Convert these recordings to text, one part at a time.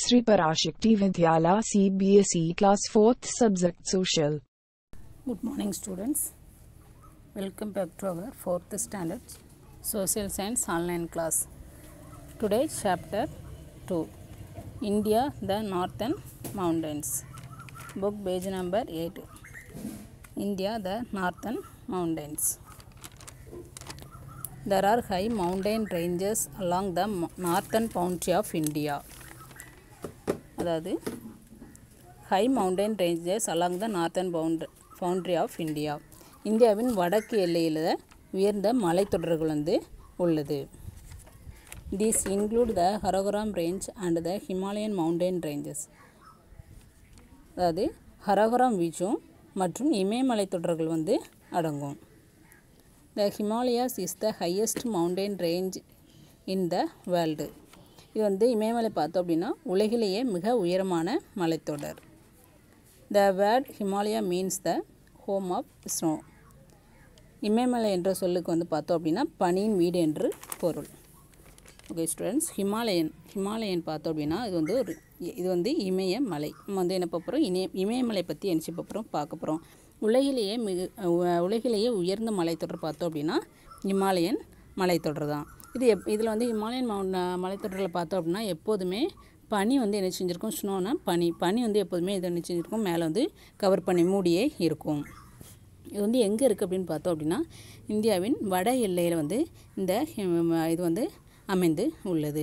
Sri Parashakti Vidyala CBSE Class 4th Subject Social. Good morning, students. Welcome back to our fourth standard social science online class. Today, chapter 2 India, the Northern Mountains. Book page number 8 India, the Northern Mountains. There are high mountain ranges along the mo- northern boundary of India. அதாவது high mountain ranges along the northern bound boundary of India இந்தியாவின் வடக்கு எல்லையில் உயர்ந்த மலைத்தொடர்கள் வந்து உள்ளது these include the Karakoram range and the Himalayan mountain ranges அதாவது ஹரகுராம் வீச்சும் மற்றும் இமயமலை தொடர்கள் வந்து அடங்கும் the Himalayas is the highest mountain range in the world இது வந்து இமயமலை பார்த்தோம் அப்படின்னா உலகிலேயே மிக உயரமான மலைத்தொடர் the word Himalaya means the home of snow Imayamalai என்ற சொல்லுக்கு வந்து பார்த்தோம் அப்படின்னா பனியின் வீடு என்று பொருள் ஓகே ஸ்டூடெண்ட்ஸ் ஹிமாலயன் ஹிமாலயன் பார்த்தோம் அப்படின்னா இது வந்து ஒரு இது வந்து இமயமலை நம்ம வந்து என்ன பார்க்குறோம் இணைய இமயமலை பற்றி என்ன பார்க்குறோம் பார்க்க போகிறோம் உலகிலேயே மிக உ- உலகிலேயே உயர்ந்த மலைத்தொடர் பார்த்தோம் அப்படின்னா இமாலயன் மலைத்தொடர் தான் இது எப் இதில் வந்து இமாலயன் மவுண்ட் மலைத்தொடரில் பார்த்தோம் அப்படின்னா எப்போதுமே பனி வந்து என்ன செஞ்சுருக்கும் ஸ்னோனா பனி பனி வந்து எப்போதுமே இது என்ன செஞ்சுருக்கும் மேலே வந்து கவர் பண்ணி மூடியே இருக்கும் இது வந்து எங்கே இருக்குது அப்படின்னு பார்த்தோம் அப்படின்னா இந்தியாவின் வட எல்லையில் வந்து இந்த ஹிம- இது வந்து அமைந்து உள்ளது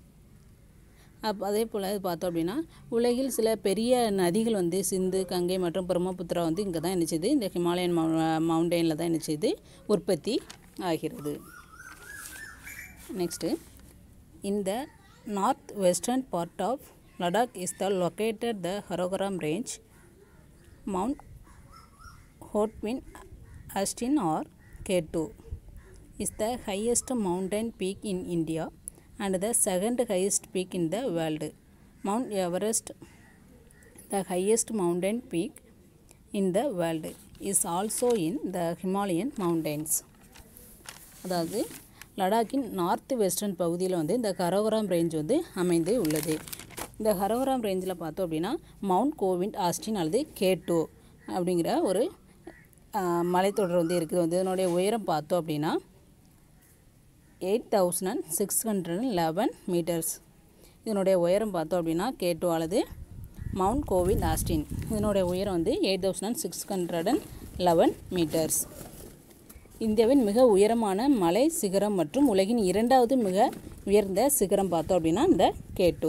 அப் அதே போல் இது பார்த்தோம் அப்படின்னா உலகில் சில பெரிய நதிகள் வந்து சிந்து கங்கை மற்றும் பிரம்மபுத்திரா வந்து இங்கே தான் என்னச்சது இந்த ஹிமாலயன் மவுண்டனில் தான் என்னச்சது உற்பத்தி ஆகிறது நெக்ஸ்ட்டு இந்த north western part of Ladakh is the located the Karakoram range mount Godwin Austen or K2 is the highest mountain peak in India and the second highest peak in the world. Mount Everest, the highest mountain peak in the world, is also in the Himalayan mountains. அதாவது லடாக்கின் north western பகுதியில் வந்து இந்த கரோகராம் range வந்து அமைந்து உள்ளது இந்த கரோகராம் ரேஞ்சில் பார்த்தோம் அப்படின்னா மவுண்ட் கோவிண்ட் ஆஸ்டின் அல்லது கே டூ அப்படிங்கிற ஒரு ஆஹ், மலைத்தொடர் வந்து இருக்குது வந்து இதனுடைய உயரம் பார்த்தோம் அப்படின்னா eight thousand six hundred eleven metres இதனுடைய உயரம் பார்த்தோம் அப்படின்னா கே டூ அல்லது மவுண்ட் கோவிண்ட் ஆஸ்டின் இதனுடைய உயரம் வந்து eight thousand six hundred and eleven metres இந்தியாவின் மிக உயரமான மலை சிகரம் மற்றும் உலகின் இரண்டாவது மிக உயர்ந்த சிகரம் பார்த்தோம் அப்படின்னா இந்த கேட்டோ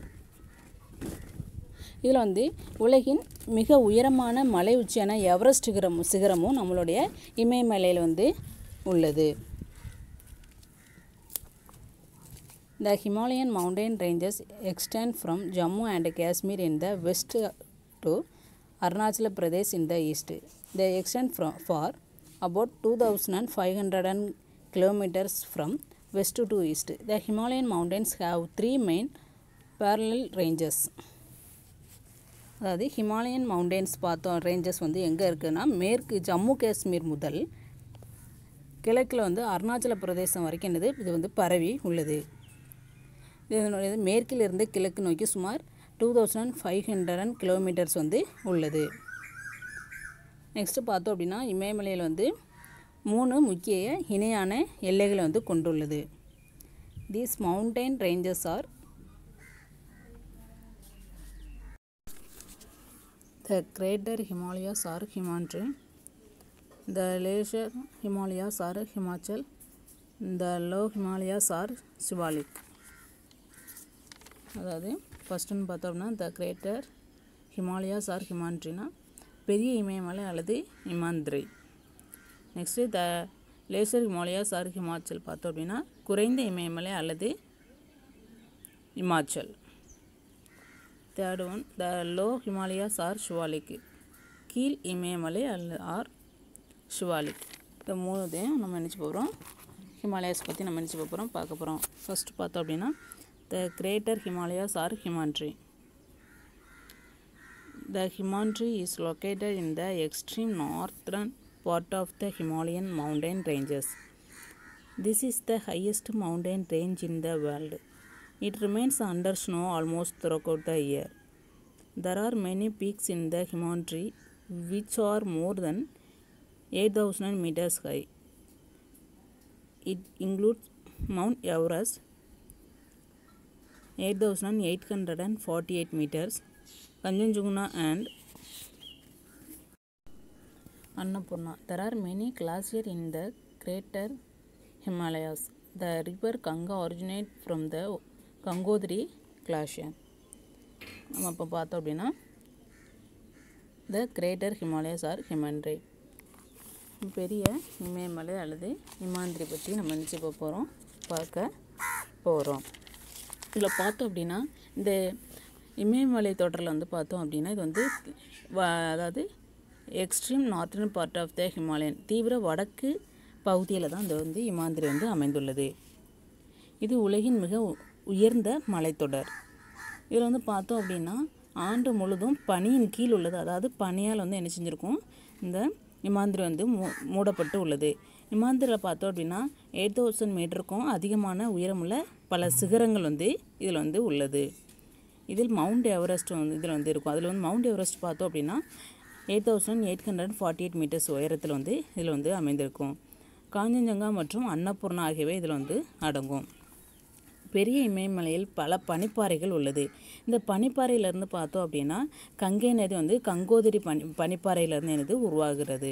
இதில் வந்து உலகின் மிக உயரமான மலை உச்சியான எவரெஸ்ட் சிகரம் சிகரமும் நம்மளுடைய இமயமலையில் வந்து உள்ளது The Himalayan mountain ranges extend from Jammu and Kashmir in the west to Arunachal Pradesh in the east. They extend from for about 2,500 kilometers from west to east. The Himalayan mountains have three main parallel ranges. அதாவது Himalayan mountains பார்த்தோம் ranges வந்து எங்கே இருக்குன்னா மேற்கு ஜம்மு காஷ்மீர் முதல் கிழக்கில் வந்து அருணாச்சல பிரதேசம் வரைக்கும் என்னது இது வந்து பரவி உள்ளது இதனுடைய மேற்கிலிருந்து கிழக்கு நோக்கி சுமார் two thousand five hundred kilometres வந்து உள்ளது நெக்ஸ்ட்டு பார்த்தோம் அப்படின்னா இமயமலையில் வந்து மூணு முக்கிய இணையான எல்லைகளை வந்து கொண்டுள்ளது these mountain ranges are the greater Himalayas or Himadri the lesser Himalayas or Himachal the low Himalayas or Shivalik அதாவது ஃபஸ்ட்டுன்னு பார்த்தோம்னா த கிரேட்டர் ஹிமாலயாஸ் ஆர் ஹிமான்ட்ரினா பெரிய இமயமலை அல்லது Himadri next the lesser Himalayas or Himachal பார்த்தோம் அப்படின்னா குறைந்த இமயமலை அல்லது Himachal third one the low Himalayas or Shivalik கீழ் இமயமலை அல்ல ஆர் ஷிவாலிக் இந்த மூணுதையும் நம்ம நினச்சி போகிறோம் ஹிமாலயாஸ் பற்றி நம்ம நினச்சி போகிறோம் பார்க்க போகிறோம் ஃபஸ்ட்டு பார்த்தோம் அப்படின்னா the greater Himalayas or Himadri the Himadri is located in the extreme northern part of the Himalayan mountain ranges. This is the highest mountain range in the world. It remains under snow almost throughout the year. There are many peaks in the Himalaya which are more than 8000 meters high. It includes Mount Everest, 8848 meters, Kanchenjunga and Annapurna. There are many glaciers in the greater Himalayas. The river Ganga originates from the Gangotri glacier. நம்ம இப்போ பார்த்தோம் அப்படின்னா the greater Himalayas or Himadri பெரிய இமயமலை அல்லது இமாந்திரி பற்றி நம்ம நினச்சி போக போகிறோம் பார்க்க போகிறோம் இதில் பார்த்தோம் அப்படின்னா இந்த இமயமலை தொடரில் வந்து பார்த்தோம் அப்படின்னா இது வந்து வ- அதாவது extreme northern part of the Himalayan தீவிர வடக்கு பகுதியில் தான் இந்த வந்து இமாந்திரி வந்து அமைந்துள்ளது இது உலகின் மிக உ- உயர்ந்த மலைத்தொடர் இதில் வந்து பார்த்தோம் அப்படின்னா ஆண்டு முழுதும் பனியின் கீழ் உள்ளது அதாவது பனியால் வந்து என்ன செஞ்சுருக்கும் இந்த இமாந்திரி வந்து மூ மூடப்பட்டு உள்ளது இமாந்திரியில் பார்த்தோம் அப்படின்னா எயிட் தௌசண்ட் மீட்டருக்கும் அதிகமான உயரமுள்ள பல சிகரங்கள் வந்து இதில் வந்து உள்ளது இதில் மவுண்ட் எவரெஸ்ட் வந்து இதில் வந்து இருக்கும் அதில் வந்து மவுண்ட் எவரெஸ்ட் பார்த்தோம் அப்படின்னா eight thousand eight hundred forty eight metres உயரத்தில் வந்து இதில் வந்து அமைந்திருக்கும் காஞ்சஞ்சங்கா மற்றும் அன்னபூர்ணா ஆகியவை இதில் வந்து அடங்கும் பெரிய இமயமலையில் பல பனிப்பாறைகள் உள்ளது இந்த பனிப்பாறையிலேருந்து பார்த்தோம் அப்படின்னா கங்கை நதி வந்து கங்கோதிரி பனி பனிப்பாறையிலேருந்து எனது உருவாகிறது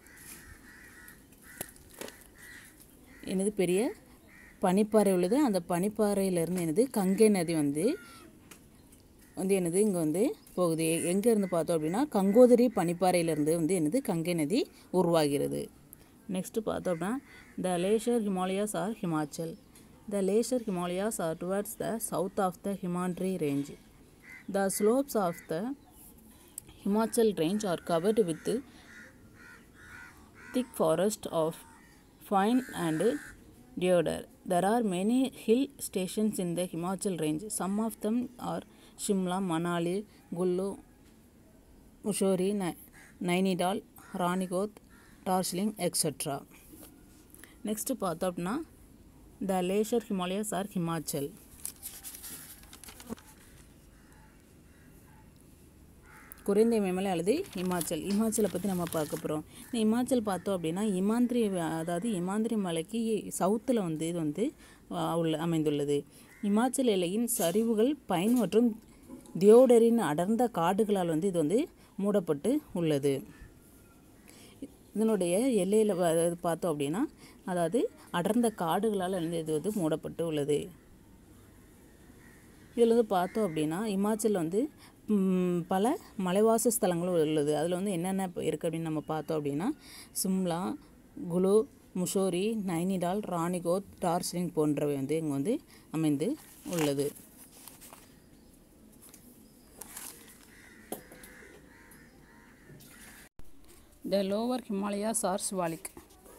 எனது பெரிய பனிப்பாறை உள்ளது அந்த பனிப்பாறையிலேருந்து எனது கங்கை நதி வந்து வந்து எனது இங்கே வந்து போகுது எங்கே இருந்து பார்த்தோம் அப்படின்னா கங்கோதரி பனிப்பாறையிலேருந்து வந்து எனது கங்கை நதி உருவாகிறது நெக்ஸ்ட்டு பார்த்தோம் அப்படின்னா the lesser Himalayas or Himachal the lesser Himalayas are towards the south of the Himadri range the slopes of the Himachal range are covered with thick forest of fine and deodar. There are many hill stations in the Himachal range. Some of them are Shimla, Manali, Gullu, Mussoorie, Nai- Nainidal, Ranigot, Darjeeling, etc. Next பார்த்தோம் அப்படின்னா the lesser Himalayas or Himachal குறைந்த இமயமலை அல்லது இமாச்சல் இமாச்சலை பற்றி நம்ம பார்க்க போகிறோம் இந்த இமாச்சல் பார்த்தோம் அப்படின்னா இமாந்திரி அதாவது இமாந்திரி மலைக்கு சவுத்தில் வந்து இது வந்து ஆ, உள்ள அமைந்துள்ளது இமாச்சல் எல்லையின் சரிவுகள் பைன் மற்றும் தியோடரின் அடர்ந்த காடுகளால் வந்து இது வந்து மூடப்பட்டு உள்ளது இதனுடைய எல்லையில் அதாவது பார்த்தோம் அப்படின்னா அதாவது அடர்ந்த காடுகளால் வந்து இது வந்து மூடப்பட்டு உள்ளது இதில் வந்து பார்த்தோம் அப்படின்னா இமாச்சல் வந்து ம், பல மலைவாச ஸ்தலங்களும் உள்ளது அதில் வந்து என்னென்ன இப்போ இருக்குது அப்படின்னு நம்ம பார்த்தோம் அப்படின்னா சிம்லா குலு முஷோரி நைனிடால் ராணிகோத் டார்ஜிலிங் போன்றவை வந்து இங்கே வந்து அமைந்து உள்ளது the lower Himalayas or Shivalik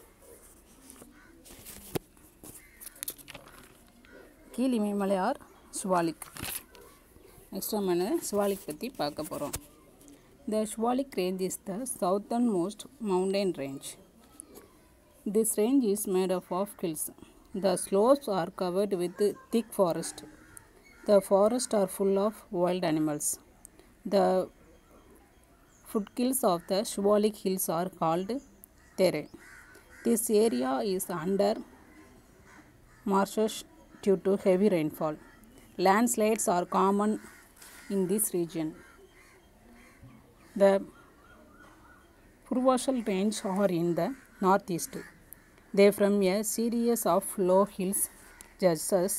கீழ் இமயமலை ஆர் ஸ்வாலிக் நெக்ஸ்ட் நம்ம என்ன ஸ்வாலிக் பற்றி பார்க்க போகிறோம் the Shivalik range is the southern most mountain range this range is made up of hills the slopes are covered with thick forest the forest are full of wild animals the foothills of the Shivalik hills are called Tere. This area is under marshes due to heavy rainfall. Landslides are common in this region. The Purvashal range are in the northeast. They from a series of low hills such as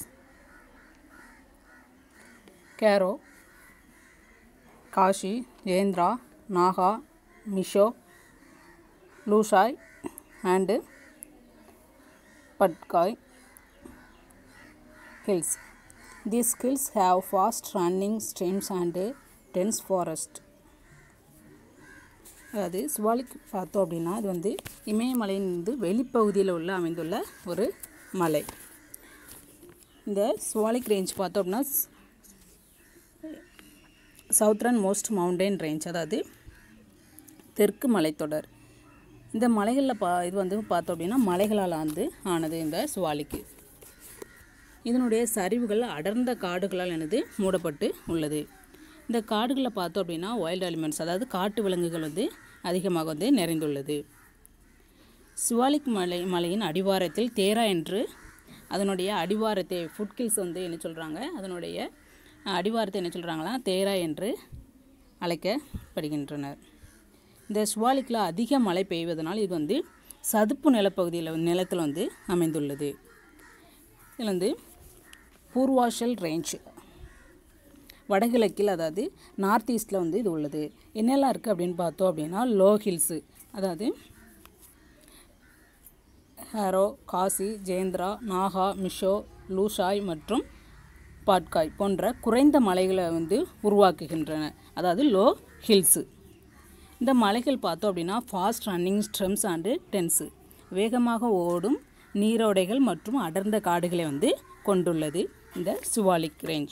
Karo, Khasi Jaintia Naga Mizo Lushai and Patkai hills. These hills have fast running streams and dense forest. அதாவது சிவாலிக் பார்த்தோம் அப்படின்னா இது வந்து இமயமலையின் வந்து வெளிப்பகுதியில் உள்ள அமைந்துள்ள ஒரு மலை இந்த சிவாலிக் ரேஞ்ச் பார்த்தோம் அப்படின்னா சவுத்ரன் மோஸ்ட் மவுண்டன் ரேஞ்ச் அதாவது தெற்கு மலைத்தொடர் இந்த மலைகளில் பா இது வந்து பார்த்தோம் அப்படின்னா மலைகளால் வந்து ஆனது இந்த சுவாலிக்கு இதனுடைய சரிவுகள் அடர்ந்த காடுகளால் எனது மூடப்பட்டு உள்ளது இந்த காடுகளை பார்த்தோம் அப்படின்னா வைல்ட் எலிமெண்ட்ஸ் அதாவது காட்டு விலங்குகள் வந்து அதிகமாக வந்து நிறைந்துள்ளது சிவாலிக் மலை மலையின் அடிவாரத்தில் தேரா என்று அதனுடைய அடிவாரத்தை ஃபுட்கில்ஸ் வந்து என்ன சொல்கிறாங்க அதனுடைய அஹ், அடிவாரத்தை என்ன சொல்கிறாங்களா தேரா என்று அழைக்கப்படுகின்றனர் இந்த சுவாலிக்கில் அதிக மழை பெய்வதனால் இது வந்து சதுப்பு நிலப்பகுதியில் நிலத்தில் வந்து அமைந்துள்ளது இதில் வந்து பூர்வாஷல் ரேஞ்ச் வடகிழக்கில் அதாவது நார்த் ஈஸ்டில் வந்து இது உள்ளது என்னெல்லாம் இருக்குது அப்படின்னு பார்த்தோம் அப்படின்னா லோ ஹில்ஸு அதாவது ஹாரோ காசி ஜெயந்திரா நாகா மிஷோ லூஷாய் மற்றும் பாட்காய் போன்ற குறைந்த மலைகளை வந்து உருவாக்குகின்றன அதாவது லோ ஹில்ஸு இந்த மலைகள் பார்த்தோம் அப்படின்னா fast running streams and dense வேகமாக ஓடும் நீரோடைகள் மற்றும் அடர்ந்த காடுகளை வந்து கொண்டுள்ளது இந்த சிவாலிக் ரேஞ்ச்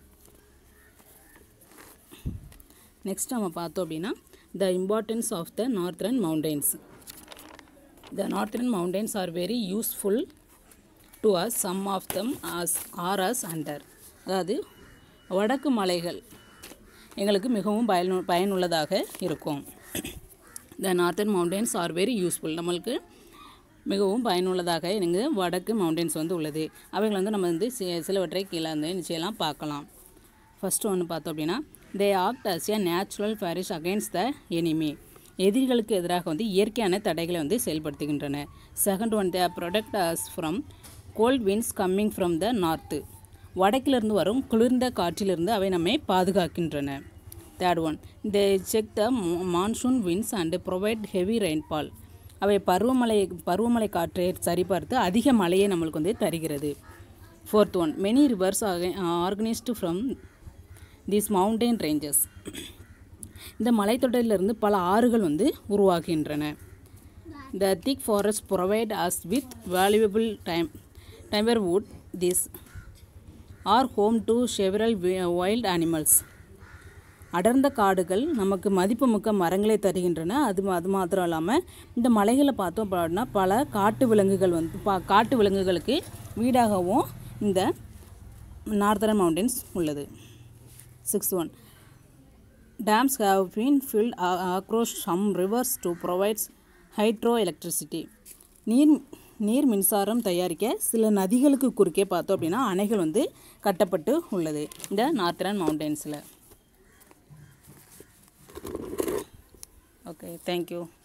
நெக்ஸ்ட் நம்ம பார்த்தோம் அப்படின்னா the importance of the northern mountains the northern mountains are very useful to us some of them as are us under அதாவது வடக்கு மலைகள் எங்களுக்கு மிகவும் பயனு பயனுள்ளதாக இருக்கும் the northern mountains are very useful நம்மளுக்கு மிகவும் பயனுள்ளதாக எனக்கு வடக்கு மவுண்டெயின்ஸ் வந்து உள்ளது அவைகள் வந்து நம்ம வந்து சி- சிலவற்றை கீழே வந்து நிச்சயம்லாம் பார்க்கலாம் ஃபஸ்ட்டு ஒன்று பார்த்தோம் அப்படின்னா they act as a natural barrier against the enemy எதிரிகளுக்கு எதிராக வந்து இயற்கையான தடைகளை வந்து செயல்படுத்துகின்றன second one they protect us from cold winds coming from the north வடக்கிலிருந்து வரும் குளிர்ந்த காற்றிலிருந்து அவை நம்மை பாதுகாக்கின்றன third one they check the monsoon winds and provide heavy rainfall அவை பருவமழை பருவமழை காற்றை சரிபார்த்து அதிக மழையை நம்மளுக்கு வந்து தருகிறது fourth one many rivers organised from these mountain ranges இந்த மலைத்தொடரிலிருந்து பல ஆறுகள் வந்து உருவாகின்றன the thick forest provide us with valuable time timber wood this are home to several wild animals அடர்ந்த காடுகள் நமக்கு மதிப்புமிக்க மரங்களை தருகின்றன அது அது மாத்திரம் இல்லாமல் இந்த மலைகளை பார்த்தோம் அப்படின்னா பல காட்டு விலங்குகள் வந்து பா காட்டு விலங்குகளுக்கு வீடாகவும் இந்த நார்த்தரன் மவுண்டன்ஸ் உள்ளது six one dams have been filled a- across some rivers to provide hydro electricity நீர் நீர் மின்சாரம் தயாரிக்க சில நதிகளுக்கு குறுக்கே பார்த்தோம் அப்படின்னா அணைகள் வந்து கட்டப்பட்டு உள்ளது இந்த நார்த்தரன் மவுண்டன்ஸில் ஓகே தேங்க்யூ